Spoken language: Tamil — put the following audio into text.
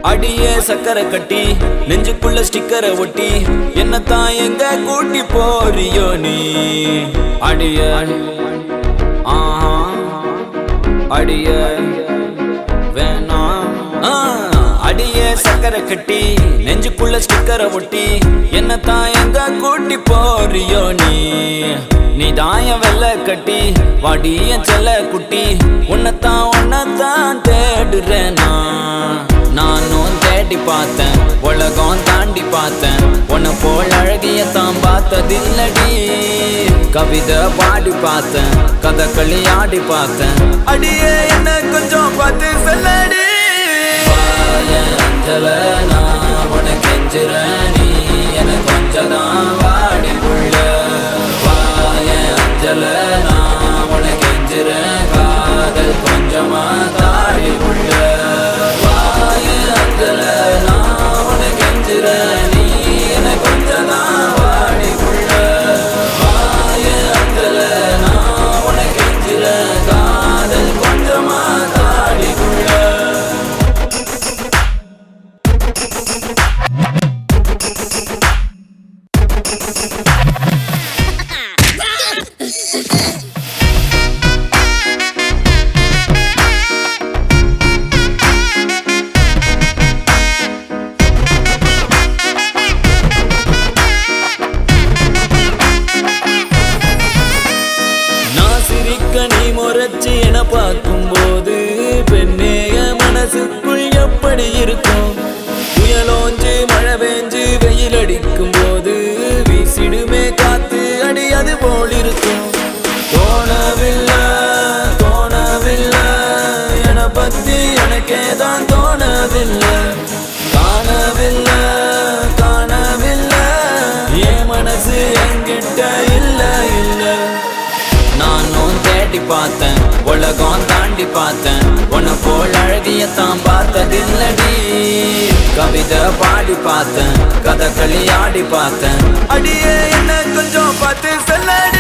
அடியே சக்கரை கட்டி நெஞ்சுக்குள்ள ஸ்டிக்கரை ஒட்டி என்னத்தான் எங்க கூட்டி போறியோ நீ அடிய ஆஹா அடிய வேணாம் ஆ, அடியே சக்கரை கட்டி நெஞ்சுக்குள்ள ஸ்டிக்கரை ஒட்டி என்னத்தான் எங்க கூட்டி போறியோ நீ நீ தாய வெள்ள கட்டி வாடிய செல்ல குட்டி உன்னைத்தான் உன்னைத்தான் தேடுறேன் நான் நானும் தேடி பார்த்தேன் உலகம் தாண்டி பார்த்தேன் உன்னை போல் அழகிய தான் பார்த்ததில்லடி கவிதை பாடி பார்த்தேன் கதகளி ஆடி பார்த்தேன் அடியே என்ன கொஞ்சம் பார்த்து சொல்லடி அஞ்சல நான் உனக்கு கெஞ்சுறேன் நீ எனக்கு கொஞ்சம் தான் வாடி புள்ள வாய அஞ்சல நான் உனக்கு கெஞ்சுறேன் காதல் கொஞ்சமா தாடி புள்ள வாய அஞ்சல நான் உனக்கு கெஞ்சுறேன் நீ எனக்கு கொஞ்சம் தான் வாடி புள்ள வாய அஞ்சல நான் உனக்கு கெஞ்சுறேன் காதல் கொஞ்சமா தாடி புள்ள நான் சிரிக்க நீ முறைச்சு என பார்க்கும்போது பெண்ணே என் மனசுக்குள் எப்படி இருக்கும் புயலோஞ்சு மழை பெஞ்சு வெயில் அடிக்கும் போது வீசிடுமே காத்து அடி அது போல் இருக்கும் தோணவில்லை தோணவில்லை என பத்தி எனக்கே தான் தோணவில்லை காணவில்லை காணவில்லை என் மனசு என்கிட்ட இல்ல இல்ல நானும் தேடி பார்த்தேன் உலகம் தாண்டி பார்த்தேன் உன்னை போல் அழகிய தான் பார்த்ததில்லடி கவிதை பாடி பார்த்தேன் கதகளி ஆடி பார்த்தேன் அடியே என்ன கொஞ்சம் பார்த்து சொல்லடி